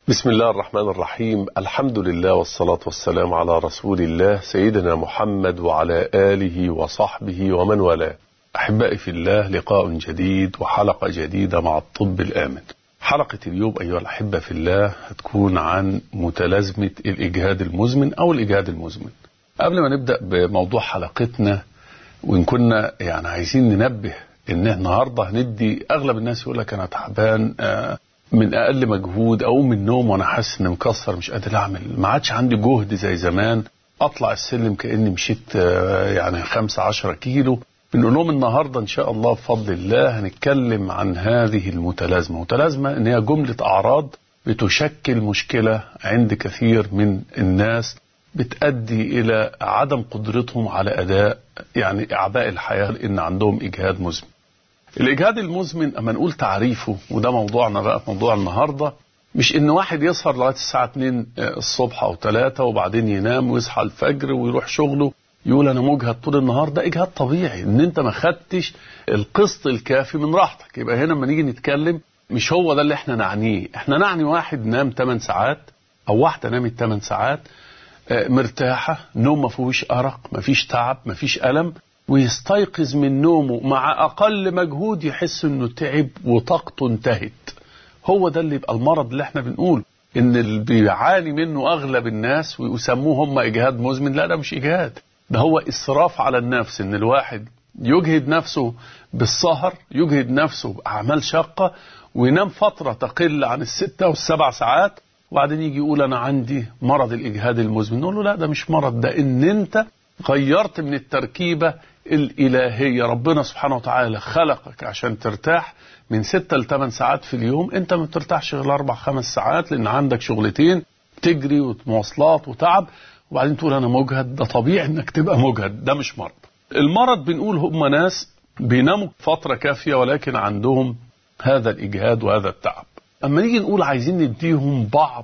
بسم الله الرحمن الرحيم الحمد لله والصلاة والسلام على رسول الله سيدنا محمد وعلى آله وصحبه ومن والاه أحبائي في الله لقاء جديد وحلقة جديدة مع الطب الآمن حلقة اليوم أيها الأحبة في الله هتكون عن متلازمة الإجهاد المزمن أو الإجهاد المزمن قبل ما نبدأ بموضوع حلقتنا وإن كنا يعني عايزين ننبه إن النهاردة هندي أغلب الناس يقول لك أنا تعبان آه من اقل مجهود اقوم من النوم وانا حاسس اني مكسر مش قادر اعمل ما عادش عندي جهد زي زمان اطلع السلم كاني مشيت يعني خمسة عشرة كيلو بنقول لهم النهارده ان شاء الله بفضل الله هنتكلم عن هذه المتلازمه متلازمه ان هي جمله اعراض بتشكل مشكله عند كثير من الناس بتؤدي الى عدم قدرتهم على اداء يعني اعباء الحياه لان عندهم اجهاد مزمن الإجهاد المزمن أما نقول تعريفه وده موضوعنا بقى موضوع النهاردة مش إن واحد يسهر لغاية الساعة 2 الصبح أو 3 وبعدين ينام ويصحى الفجر ويروح شغله يقول أنا مجهد طول النهار ده إجهاد طبيعي إن أنت ما خدتش القسط الكافي من راحتك يبقى هنا لما نيجي نتكلم مش هو ده اللي إحنا نعنيه إحنا نعني واحد نام 8 ساعات أو واحدة نامت 8 ساعات مرتاحة نوم ما فيهوش أرق ما فيش تعب ما فيش ألم ويستيقظ من نومه مع أقل مجهود يحس إنه تعب وطاقته انتهت هو ده اللي يبقى المرض اللي احنا بنقول إن اللي بيعاني منه أغلب الناس ويسموه هم إجهاد مزمن لا ده مش إجهاد ده هو إسراف على النفس إن الواحد يجهد نفسه بالسهر يجهد نفسه بأعمال شاقة وينام فترة تقل عن الستة والسبع ساعات وبعدين يجي يقول أنا عندي مرض الإجهاد المزمن نقول له لا ده مش مرض ده إن أنت غيرت من التركيبة الإلهية ربنا سبحانه وتعالى خلقك عشان ترتاح من ستة لثمان ساعات في اليوم انت ما بترتاحش غير أربع خمس ساعات لأن عندك شغلتين تجري ومواصلات وتعب وبعدين تقول أنا مجهد ده طبيعي إنك تبقى مجهد ده مش مرض المرض بنقول هم ناس بيناموا فترة كافية ولكن عندهم هذا الإجهاد وهذا التعب أما نيجي نقول عايزين نديهم بعض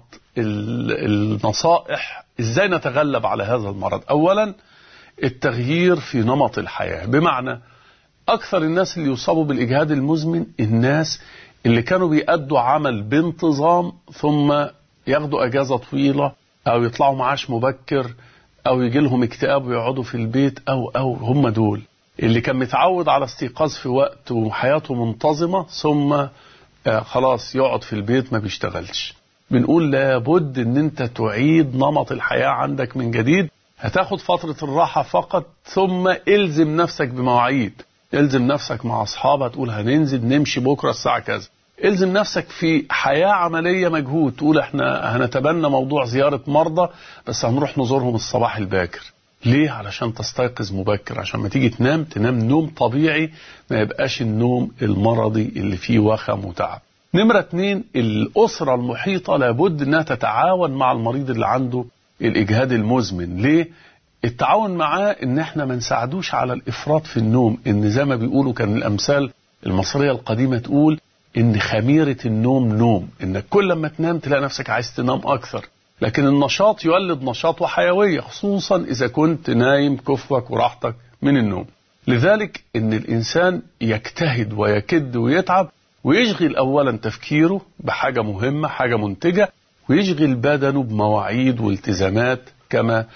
النصائح إزاي نتغلب على هذا المرض أولا التغيير في نمط الحياة بمعنى أكثر الناس اللي يصابوا بالإجهاد المزمن الناس اللي كانوا بيأدوا عمل بانتظام ثم ياخدوا أجازة طويلة أو يطلعوا معاش مبكر أو يجي لهم اكتئاب ويقعدوا في البيت أو أو هم دول اللي كان متعود على استيقاظ في وقت وحياته منتظمة ثم خلاص يقعد في البيت ما بيشتغلش بنقول لابد ان انت تعيد نمط الحياة عندك من جديد هتاخد فترة الراحة فقط ثم الزم نفسك بمواعيد الزم نفسك مع أصحابك تقول هننزل نمشي بكرة الساعة كذا الزم نفسك في حياة عملية مجهود تقول احنا هنتبنى موضوع زيارة مرضى بس هنروح نزورهم الصباح الباكر ليه علشان تستيقظ مبكر عشان ما تيجي تنام تنام نوم طبيعي ما يبقاش النوم المرضي اللي فيه وخم وتعب نمرة اتنين الأسرة المحيطة لابد انها تتعاون مع المريض اللي عنده الإجهاد المزمن ليه؟ التعاون معاه ان احنا ما نساعدوش على الافراط في النوم ان زي ما بيقولوا كان الامثال المصرية القديمة تقول ان خميرة النوم نوم انك كل ما تنام تلاقي نفسك عايز تنام اكثر لكن النشاط يولد نشاط وحيوية خصوصا اذا كنت نايم كفوك وراحتك من النوم لذلك ان الانسان يجتهد ويكد ويتعب ويشغل اولا تفكيره بحاجة مهمة حاجة منتجة ويشغل بدنه بمواعيد والتزامات كما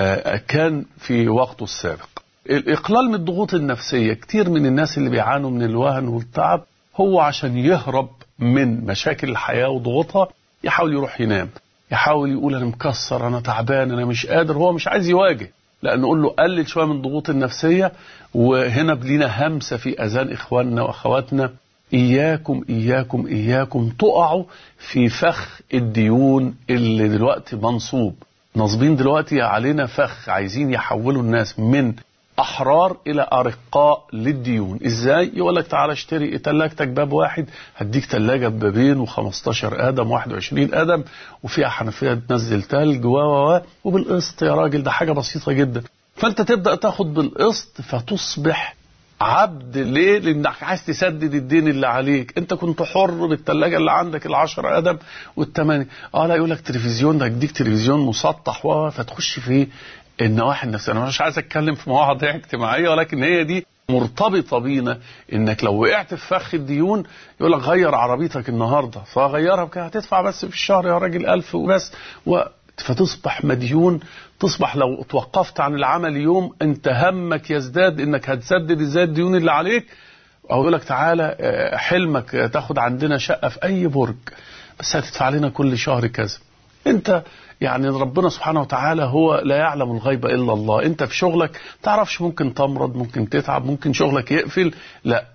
كان في وقته السابق الإقلال من الضغوط النفسية كتير من الناس اللي بيعانوا من الوهن والتعب هو عشان يهرب من مشاكل الحياة وضغوطها يحاول يروح ينام يحاول يقول أنا مكسر أنا تعبان أنا مش قادر هو مش عايز يواجه لا نقول له قلل شوية من الضغوط النفسية وهنا بلينا همسة في أذان إخواننا وأخواتنا إياكم إياكم إياكم تقعوا في فخ الديون اللي دلوقتي منصوب نصبين دلوقتي علينا فخ عايزين يحولوا الناس من أحرار إلى أرقاء للديون إزاي يقول لك تعالى اشتري تلاجتك باب واحد هديك تلاجة ببابين و15 آدم 21 آدم وفيها حنفية تنزل تلج و و وبالقسط يا راجل ده حاجة بسيطة جدا فأنت تبدأ تاخد بالقسط فتصبح عبد ليه لانك عايز تسدد الدين اللي عليك انت كنت حر بالثلاجه اللي عندك العشر ادم والثمانيه اه لا يقول لك تلفزيون ده يديك تلفزيون مسطح و فتخش في النواحي النفسيه انا مش عايز اتكلم في مواضيع اجتماعيه ولكن هي دي مرتبطة بينا انك لو وقعت في فخ الديون يقول لك غير عربيتك النهاردة فغيرها بكده هتدفع بس في الشهر يا راجل ألف وبس و فتصبح مديون تصبح لو توقفت عن العمل يوم انت همك يزداد انك هتسدد ازاي الديون اللي عليك او يقول لك تعالى حلمك تاخد عندنا شقة في اي برج بس هتدفع لنا كل شهر كذا انت يعني ربنا سبحانه وتعالى هو لا يعلم الغيب الا الله انت في شغلك تعرفش ممكن تمرض ممكن تتعب ممكن شغلك يقفل لا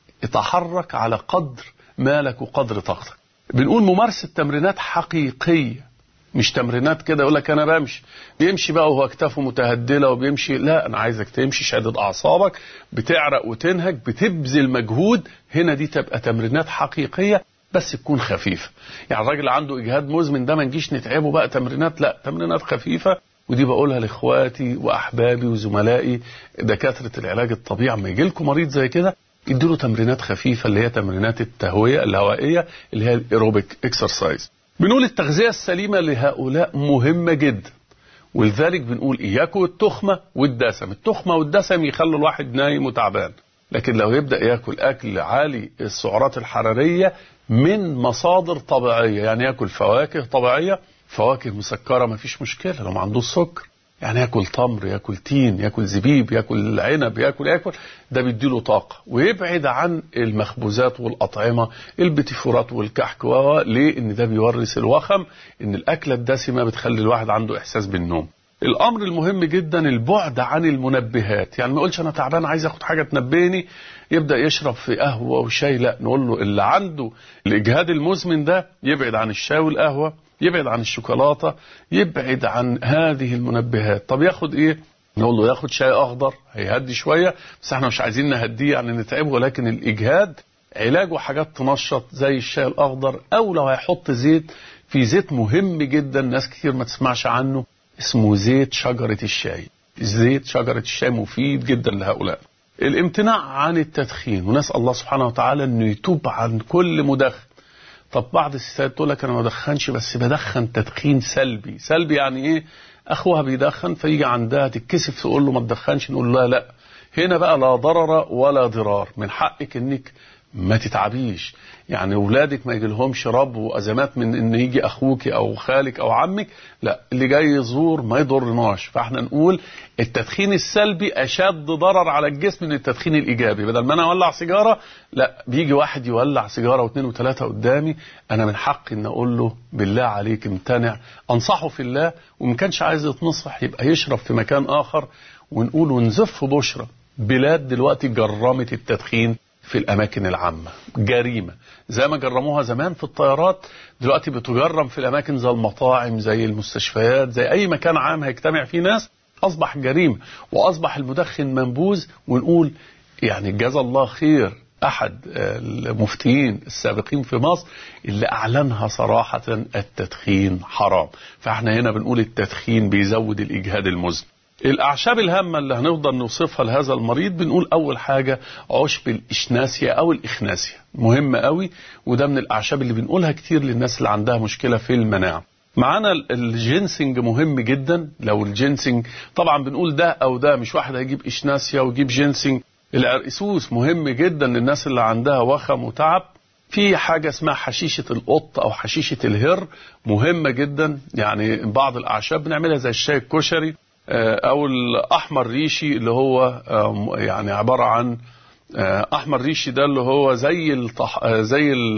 اتحرك على قدر مالك وقدر طاقتك بنقول ممارسة تمرينات حقيقية مش تمرينات كده يقول لك انا بمشي بيمشي بقى وهو اكتافه متهدله وبيمشي لا انا عايزك تمشي شادد اعصابك بتعرق وتنهج بتبذل مجهود هنا دي تبقى تمرينات حقيقيه بس تكون خفيفه يعني الراجل عنده اجهاد مزمن ده ما نجيش نتعبه بقى تمرينات لا تمرينات خفيفه ودي بقولها لاخواتي واحبابي وزملائي دكاتره العلاج الطبيعي اما يجي لكم مريض زي كده اديله تمرينات خفيفه اللي هي تمرينات التهويه الهوائيه اللي هي الايروبيك اكسرسايز بنقول التغذيه السليمه لهؤلاء مهمه جدا ولذلك بنقول اياكم التخمه والدسم التخمه والدسم يخلوا الواحد نايم وتعبان لكن لو يبدا ياكل اكل عالي السعرات الحراريه من مصادر طبيعيه يعني ياكل فواكه طبيعيه فواكه مسكره ما فيش مشكله لو ما عندوش سكر يعني ياكل تمر ياكل تين ياكل زبيب ياكل عنب ياكل ياكل ده بيديله طاقه ويبعد عن المخبوزات والاطعمه البتيفورات والكحك و ليه ان ده بيورث الوخم ان الاكله الدسمه بتخلي الواحد عنده احساس بالنوم الامر المهم جدا البعد عن المنبهات يعني ما يقولش انا تعبان عايز اخد حاجه تنبهني يبدا يشرب في قهوه وشاي لا نقول له اللي عنده الاجهاد المزمن ده يبعد عن الشاي والقهوه يبعد عن الشوكولاته يبعد عن هذه المنبهات طب ياخد ايه نقول له ياخد شاي اخضر هيهدي شويه بس احنا مش عايزين نهديه يعني نتعبه ولكن الاجهاد علاجه حاجات تنشط زي الشاي الاخضر او لو هيحط زيت في زيت مهم جدا ناس كتير ما تسمعش عنه اسمه زيت شجرة الشاي زيت شجرة الشاي مفيد جدا لهؤلاء الامتناع عن التدخين ونسأل الله سبحانه وتعالى انه يتوب عن كل مدخن طب بعض الستات تقول لك انا ما بدخنش بس بدخن تدخين سلبي سلبي يعني ايه اخوها بيدخن فيجي عندها تتكسف تقول له ما تدخنش نقول لها لا هنا بقى لا ضرر ولا ضرار من حقك انك ما تتعبيش يعني اولادك ما يجيلهمش رب وازمات من ان يجي اخوك او خالك او عمك لا اللي جاي يزور ما يضرناش فاحنا نقول التدخين السلبي اشد ضرر على الجسم من التدخين الايجابي بدل ما انا اولع سيجاره لا بيجي واحد يولع سيجاره واثنين وثلاثه قدامي انا من حقي ان اقول له بالله عليك امتنع انصحه في الله وما كانش عايز يتنصح يبقى يشرب في مكان اخر ونقول ونزف بشرى بلاد دلوقتي جرمت التدخين في الأماكن العامة جريمة زي ما جرموها زمان في الطيارات دلوقتي بتجرم في الأماكن زي المطاعم زي المستشفيات زي أي مكان عام هيجتمع فيه ناس أصبح جريمة وأصبح المدخن منبوذ ونقول يعني جزا الله خير أحد المفتيين السابقين في مصر اللي أعلنها صراحة التدخين حرام فاحنا هنا بنقول التدخين بيزود الإجهاد المزمن الأعشاب الهامة اللي هنفضل نوصفها لهذا المريض بنقول أول حاجة عشب الإشناسيا أو الإخناسيا مهمة قوي وده من الأعشاب اللي بنقولها كتير للناس اللي عندها مشكلة في المناعة معانا الجينسنج مهم جدا لو الجينسنج طبعا بنقول ده أو ده مش واحد هيجيب إشناسيا ويجيب جينسنج العرقسوس مهم جدا للناس اللي عندها وخم وتعب في حاجة اسمها حشيشة القط أو حشيشة الهر مهمة جدا يعني بعض الأعشاب بنعملها زي الشاي الكشري او الاحمر ريشي اللي هو يعني عباره عن احمر ريشي ده اللي هو زي الطح زي ال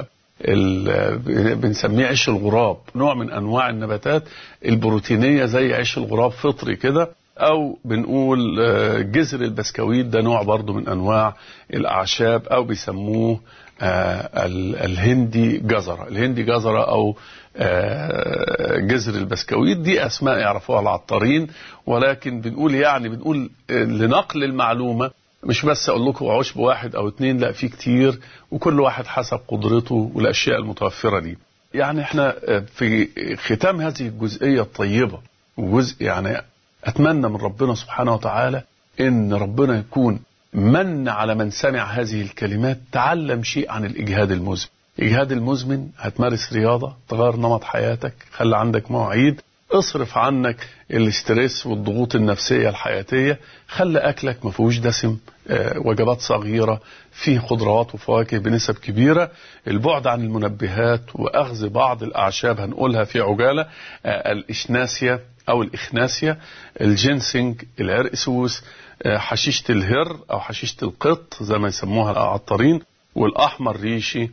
ال بنسميه عيش الغراب نوع من انواع النباتات البروتينيه زي عيش الغراب فطري كده او بنقول جذر البسكويت ده نوع برضو من انواع الاعشاب او بيسموه الهندي جزره الهندي جزره او جذر البسكويت دي اسماء يعرفوها العطارين ولكن بنقول يعني بنقول لنقل المعلومه مش بس اقول لكم عشب واحد او اتنين لا في كتير وكل واحد حسب قدرته والاشياء المتوفره ليه يعني احنا في ختام هذه الجزئيه الطيبه وجزء يعني اتمنى من ربنا سبحانه وتعالى ان ربنا يكون من على من سمع هذه الكلمات تعلم شيء عن الاجهاد المزمن الاجهاد المزمن هتمارس رياضه تغير نمط حياتك خلي عندك مواعيد اصرف عنك الاسترس والضغوط النفسيه الحياتيه خلي اكلك ما فيهوش دسم آه، وجبات صغيرة فيه خضروات وفواكه بنسب كبيرة البعد عن المنبهات وأخذ بعض الأعشاب هنقولها في عجالة آه، الإشناسيا أو الإخناسيا الجينسينج العرقسوس آه، حشيشة الهر أو حشيشة القط زي ما يسموها العطارين والأحمر ريشي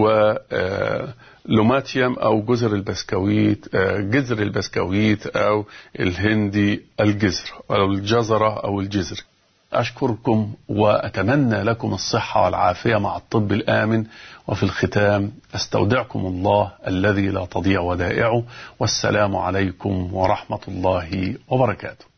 ولوماتيوم أو جزر البسكويت آه، جزر البسكويت أو الهندي الجزر أو الجزرة أو الجزر أشكركم وأتمنى لكم الصحة والعافية مع الطب الآمن وفي الختام أستودعكم الله الذي لا تضيع ودائعه والسلام عليكم ورحمة الله وبركاته